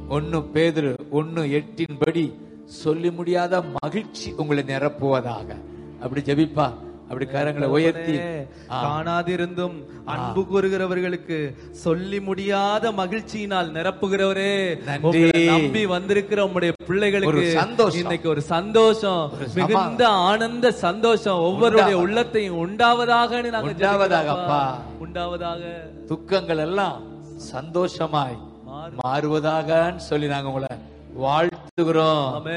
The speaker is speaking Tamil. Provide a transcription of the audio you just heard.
ஒன்னு பேதுரு ஒன்னு எட்டின்படி சொல்லி முடியாத மகிழ்ச்சி உங்களை நிரப்புவதாக அப்படி ஜெபிப்பா அப்படி கரங்களை உயர்த்தி ஆ. காணாதிருந்தும் அன்பு கூறுகிறவர்களுக்கு சொல்லி முடியாத மகிழ்ச்சியினால் நிரப்புகிறவரே நன்றி. உங்களை நம்பி வந்திருக்கிற உம்முடைய பிள்ளைகளுக்கு ஒரு சந்தோஷம். இன்னைக்கு ஒரு சந்தோஷம் ஒரு சமா- மிகுந்த ஆனந்த சந்தோஷம் ஒவ்வொருடைய உள்ளத்தையும் உண்டாவதாக நாங்க உண்டாவதாக, ஜெபிக்கிறோம் அப்பா. உண்டாவதாக துக்கங்கள் எல்லாம் சந்தோஷமாய் மாறு. மாறுவதாகன்னு சொல்லி நாங்க உங்களை வாழ்த்துகிறோம் ஆமென்.